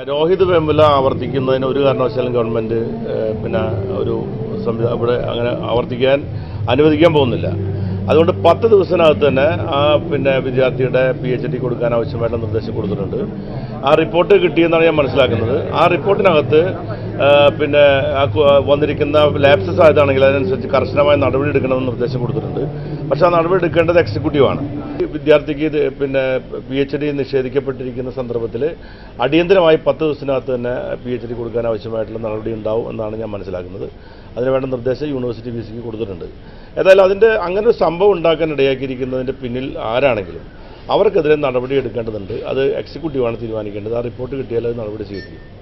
രോഹിത് വെമ്പല ആവർത്തിക്കുന്നതിന് ഒരു കാരണവശാലും ഗവൺമെന്റ് ഏഹ്, പിന്നെ ഒരു സംവിധാനം ഇവിടെ അങ്ങനെ ആവർത്തിക്കാൻ അനുവദിക്കാൻ പോകുന്നില്ല അതുകൊണ്ട് പത്ത് ദിവസത്തിനകത്ത് തന്നെ ആ പിന്നെ വിദ്യാർത്ഥിയുടെ പി എച്ച് ഡി കൊടുക്കാൻ ആവശ്യമായിട്ടുള്ള നിർദ്ദേശം കൊടുത്തിട്ടുണ്ട് ആ റിപ്പോർട്ട് കിട്ടിയെന്നാണ് ഞാൻ മനസ്സിലാക്കുന്നത് ആ റിപ്പോർട്ടിനകത്ത് ആ, പിന്നെ ആ കു- വന്നിരിക്കുന്ന ലാപ്സസ് ആയതാണെങ്കിൽ അതിനനുസരിച്ച് കർശനമായ നടപടി എടുക്കണമെന്ന് നിർദ്ദേശം കൊടുത്തിട്ടുണ്ട് പക്ഷേ ആ നടപടി എടുക്കേണ്ടത് എക്സിക്യൂട്ടീവാണ് ഈ വിദ്യാർത്ഥിക്ക് ഇത് പിന്നെ പി എച്ച് ഡി നിഷേധിക്കപ്പെട്ടിരിക്കുന്ന സന്ദർഭത്തിൽ അടിയന്തരമായി പത്ത് ദിവസത്തിനകത്ത് തന്നെ പി എച്ച് ഡി കൊടുക്കാൻ ആവശ്യമായിട്ടുള്ള നടപടി ഉണ്ടാവും എന്നാണ് ഞാൻ മനസ്സിലാക്കുന്നത് അതിനുവേണ്ട നിർദ്ദേശം യൂണിവേഴ്സിറ്റി വി സിക്ക് കൊടുത്തിട്ടുണ്ട് ഏതായാലും അതിൻ്റെ അങ്ങനെ ഒരു സംഭവം ഉണ്ടാക്കാൻ ഇടയാക്കിയിരിക്കുന്നതിൻ്റെ പിന്നിൽ ആരാണെങ്കിലും അവർക്കെതിരെ നടപടി എടുക്കേണ്ടതുണ്ട് അത് എക്സിക്യൂട്ടീവാണ് തീരുമാനിക്കേണ്ടത് ആ റിപ്പോർട്ട് കിട്ടിയാൽ അത് നടപടി സ്വീകരിക്കും